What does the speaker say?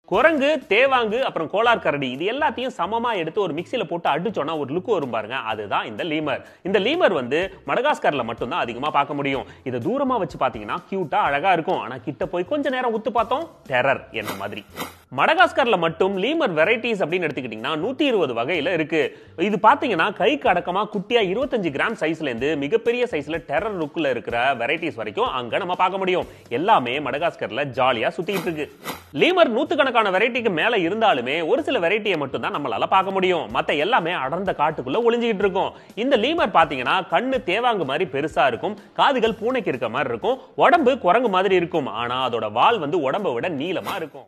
குரங்கு தேவாங்கு அப்புறம் கோலார் கரடி இது எல்லாத்தையும் சமமா எடுத்து ஒரு மிக்சியில போட்டு அடிச்சோன்னா ஒரு லுக்கு வரும் பாருங்க அதுதான் இந்த லீமர் இந்த லீமர் வந்து மடகாஸ்கர்ல மட்டும்தான் அதிகமா பார்க்க முடியும் இதை தூரமா வச்சு பாத்தீங்கன்னா கியூட்டா அழகா இருக்கும் ஆனா கிட்ட போய் கொஞ்ச நேரம் உத்து பார்த்தோம் டெரர் என்ன மாதிரி மடகாஸ்கர்ல மட்டும் லீமர் வெரைட்டிஸ் அப்படின்னு எடுத்துக்கிட்டீங்கன்னா நூத்தி இருபது வகையில இருக்கு இது பாத்தீங்கன்னா கைக்கு அடக்கமா குட்டியா இருபத்தஞ்சு கிராம் சைஸ்ல இருந்து மிகப்பெரிய சைஸ்ல டெரர் லுக்ல இருக்கிற வெரைட்டிஸ் வரைக்கும் அங்க நம்ம பார்க்க முடியும் எல்லாமே மடகாஸ்கர்ல ஜாலியா சுத்திட்டு இருக்கு லீமர் நூத்துக்கணக்கான வெரைட்டிக்கு மேல இருந்தாலுமே ஒரு சில வெரைட்டியை மட்டும் தான் நம்மளால பார்க்க முடியும் மத்த எல்லாமே அடர்ந்த காட்டுக்குள்ள ஒளிஞ்சுக்கிட்டு இருக்கும் இந்த லீமர் பாத்தீங்கன்னா கண்ணு தேவாங்கு மாதிரி பெருசா இருக்கும் காதுகள் பூனைக்கு இருக்க மாதிரி இருக்கும் உடம்பு குரங்கு மாதிரி இருக்கும் ஆனா அதோட வால் வந்து உடம்பை விட நீளமா இருக்கும்